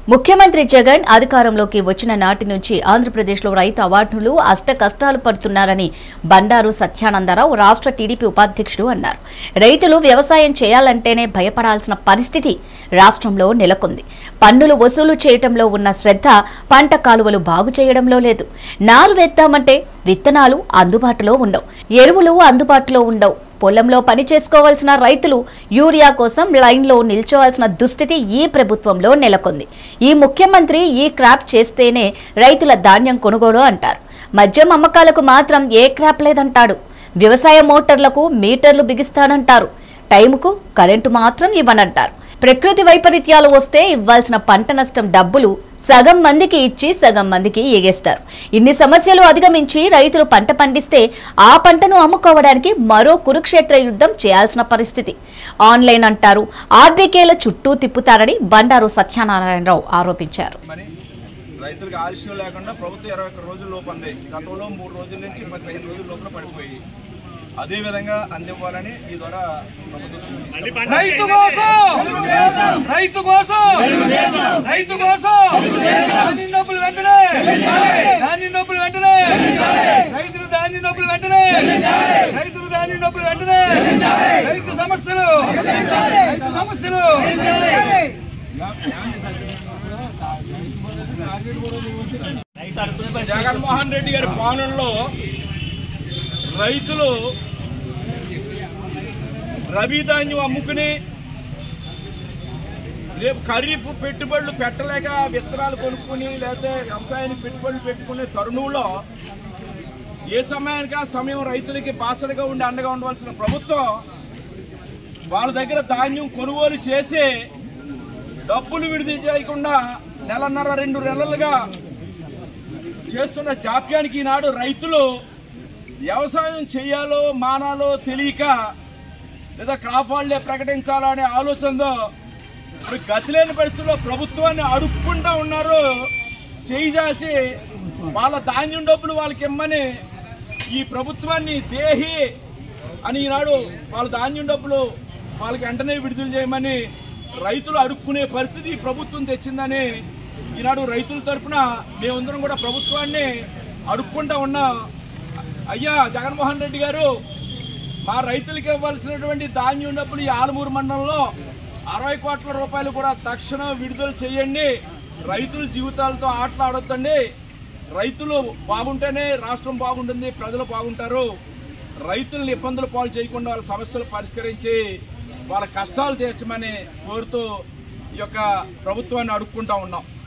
ముఖ్యమంత్రి జగన్ అధికారంలోకి వచ్చిన నాటి నుంచి ఆంధ్రప్రదేశ్లో రైతు అవార్డులు అష్ట కష్టాలు పడుతున్నారని బండారు సత్యానందరావు రాష్ట్ర టీడీపీ ఉపాధ్యక్షుడు అన్నారు రైతులు వ్యవసాయం చేయాలంటేనే భయపడాల్సిన పరిస్థితి రాష్ట్రంలో నెలకొంది పన్నులు వసూలు చేయటంలో ఉన్న శ్రద్ధ పంట కాలువలు బాగు చేయడంలో లేదు నారు వేద్దామంటే విత్తనాలు అందుబాటులో ఉండవు ఎరువులు అందుబాటులో ఉండవు పొలంలో పని చేసుకోవాల్సిన రైతులు యూరియా కోసం లైన్లో నిల్చోవాల్సిన దుస్థితి ఈ ప్రభుత్వంలో నెలకొంది ఈ ముఖ్యమంత్రి ఈ క్రాప్ చేస్తేనే రైతుల ధాన్యం కొనుగోలు అంటారు మద్యం అమ్మకాలకు మాత్రం ఏ క్రాప్ లేదంటాడు వ్యవసాయ మోటార్లకు మీటర్లు బిగిస్తానంటారు టైముకు కరెంటు మాత్రం ఇవ్వనంటారు ప్రకృతి వైపరీత్యాలు వస్తే ఇవ్వాల్సిన పంట నష్టం డబ్బులు సగం మందికి ఇచ్చి సగం మందికి ఎగేస్తారు ఇన్ని సమస్యలు అధిగమించి రైతులు పంట పండిస్తే ఆ పంటను అమ్ముకోవడానికి మరో కురుక్షేత్ర యుద్ధం చేయాల్సిన పరిస్థితి ఆన్లైన్ అంటారు ఆర్బీకేల చుట్టూ తిప్పుతారని బండారు సత్యనారాయణరావు ఆరోపించారు మరి రైతులకు ఆలస్యం లేకుండా ప్రభుత్వం ఇరవై ఒక్క రోజుల లోపు అంది గతంలో మూడు రోజుల నుంచి పదిహేను రోజుల లోపల పడిపోయి అదే విధంగా అందివ్వాలని ఈ ద్వారా ప్రభుత్వం సూచిస్తుంది. రైతు కోసం రైతు కోసం రైతు కోసం ధాన్యం డబ్బులు వెంటనే ధాన్యం డబ్బులు వెంటనే రైతులు ధాన్యం డబ్బులు వెంటనే రైతులు ధాన్యం డబ్బులు వెంటనే రైతు సమస్యలు రైతు సమస్యలు జగన్మోహన్ రెడ్డి గారి పాలనలో రైతులు రబీ ధాన్యం అమ్ముకుని రేపు ఖరీఫ్ పెట్టుబడులు పెట్టలేక విత్తనాలు కొనుక్కుని లేకపోతే వ్యవసాయానికి పెట్టుబడులు పెట్టుకునే తరుణంలో ఏ సమయానికి ఆ సమయం రైతులకి బాసడగా ఉండి అండగా ఉండవలసిన ప్రభుత్వం వాళ్ళ దగ్గర ధాన్యం కొనుగోలు చేసి డబ్బులు విడుదల చేయకుండా నెలన్నర రెండు నెలలుగా చేస్తున్న జాప్యానికి ఈనాడు రైతులు వ్యవసాయం చేయాలో మానాలో తెలియక లేదా క్రాప్ హాలిడే ప్రకటించాలో అనే ఆలోచనతో ఇప్పుడు గతి లేని పరిస్థితుల్లో ప్రభుత్వాన్ని అడుక్కుంటా ఉన్నారు చేయి చేసి వాళ్ళ ధాన్యం డబ్బులు వాళ్ళకి ఇమ్మని ఈ ప్రభుత్వాన్ని దేహి అని ఈనాడు వాళ్ళ ధాన్యం డబ్బులు వాళ్ళకి వెంటనే విడుదల చేయమని రైతులు అడుక్కునే పరిస్థితి ఈ ప్రభుత్వం తెచ్చిందని ఈనాడు రైతుల తరపున మేమందరం కూడా ప్రభుత్వాన్ని అడుక్కుంటా ఉన్నాం అయ్యా జగన్మోహన్ రెడ్డి గారు మా రైతులకు ఇవ్వాల్సినటువంటి ధాన్యం డబ్బులు ఈ ఆలమూరు మండలంలో అరవై కోట్ల రూపాయలు కూడా తక్షణం విడుదల చేయండి రైతుల జీవితాలతో ఆటలాడొద్దండి రైతులు బాగుంటేనే రాష్ట్రం బాగుంటుంది ప్రజలు బాగుంటారు రైతులను ఇబ్బందులు పాలు చేయకుండా వాళ్ళ సమస్యలు పరిష్కరించి వాళ్ళ కష్టాలు తీర్చమని కోరుతూ ఈ యొక్క ప్రభుత్వాన్ని అడుక్కుంటా ఉన్నాం